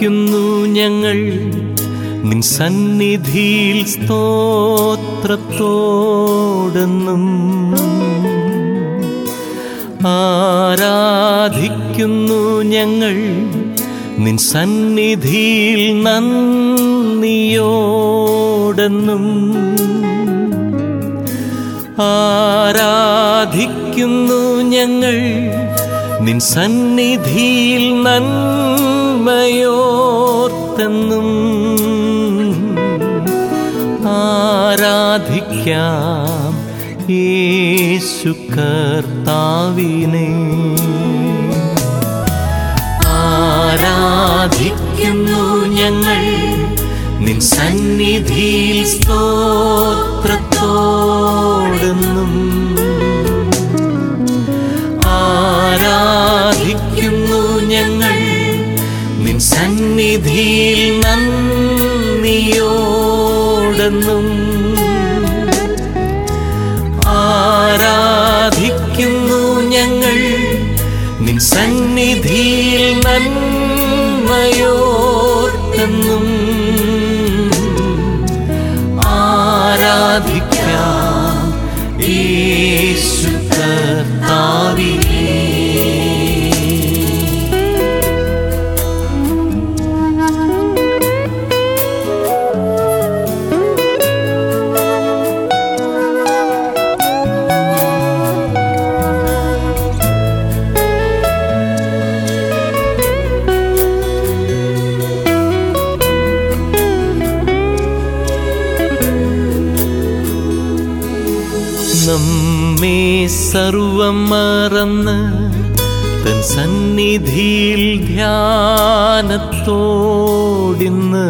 ആരാധിക്കുന്നു ഞങ്ങൾ നിൻ സന്നിധിയിൽ സ്തോത്രത്തോടെന്നും ആരാധിക്കുന്നു ഞങ്ങൾ നിൻ സന്നിധിയിൽ നന്ദിയോടെന്നും ആരാധിക്കുന്നു ഞങ്ങൾ നിൻ സന്നിധിയിൽ നന്മയോർത്തെന്നും ആരാധിക്കാം യേശു കർത്താവിനെ ആരാധിക്കുന്നു ഞങ്ങൾ നിൻ സന്നിധിയിൽ സ്തോത്രത്തോടെന്നും ആരാധിക്കുന്നു ഞങ്ങൾ നിൻ സന്നിധിയിൽ നന്ദിയോടെന്നും ആരാധിക്കുന്നു ഞങ്ങൾ നിൻ സന്നിധിയിൽ നന്മയോർത്തെന്നും ആരാധിക്കാം യേശു കർത്താവിനെ നമ്മെ സർവം മറന്ന് തൻ സന്നിധിയിൽ ധ്യാനത്തോടിന്ന്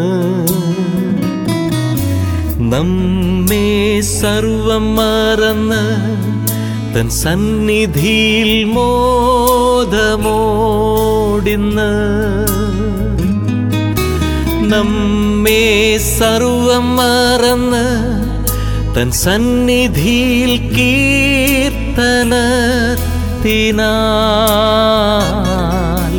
നമ്മെ സർവം മറന്ന് തൻ സന്നിധിയിൽ മോദമോടിന്ന് നമ്മെ സർവം മറന്ന് തൻ സന്നിധിയിൽ കീർത്തനത്തിനാൽ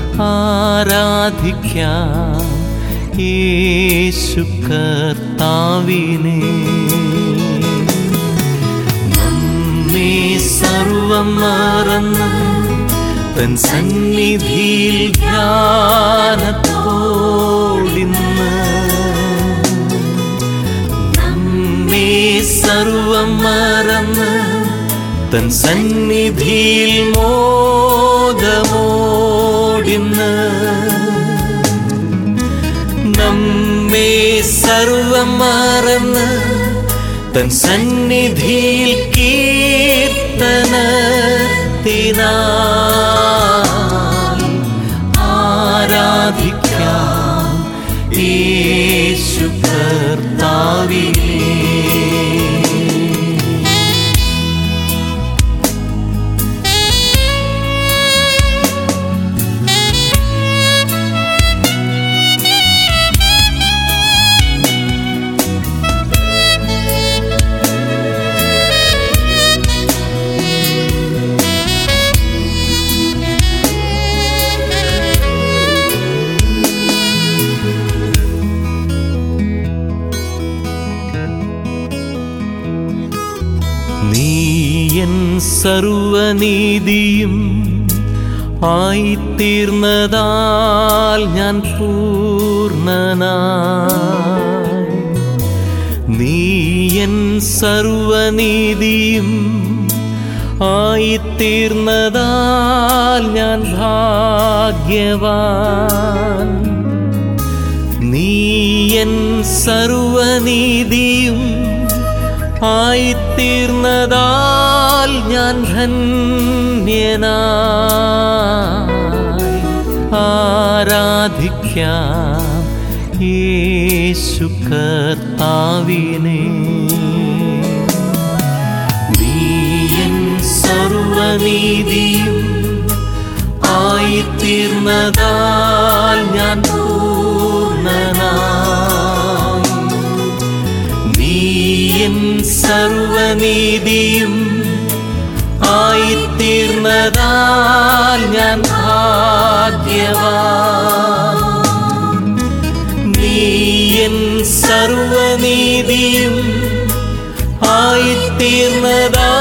ആരാധിക്കാം യേശു കർത്താവിനെ നമ്മെ സർവം മറന്ന് തൻ സന്നിധിയിൽ ധ്യാനത്തോടിന്ന് നമ്മെ സർവം മറന്ന് തൻ സന്നിധിയിൽ മോദമോടിന്ന് നമ്മെ സർവം മറന്ന് തൻ സന്നിധിയിൽ കീർത്തനത്തിനാൽ ആരാധിക്കാം യേശു കർത്താവിനെ നീയൻ സർവനീതിയും ആയിത്തീർന്നതാൽ ഞാൻ പൂർണ്ണനായി നീയൻ സർവനീതിയും ആയിത്തീർന്നതാൽ ഞാൻ ഭാഗ്യവാൻ നീയൻ സർവനീതിയും ആയിത്തീർന്നതാൽ ഞാൻ ധന്യനായി ആരാധിക്കാം യേശു കർത്താവിനെ നീയൻ സർവനീതിയും ആയിത്തീർന്നതാൽ ഞാൻ പൂർണ്ണനായി നീയൻ സർവനീതിയും ആയിത്തീർന്നതാൽ ഞാൻ ഭാഗ്യവാൻ സർവനീതിയും ആയിത്തീർന്നതാ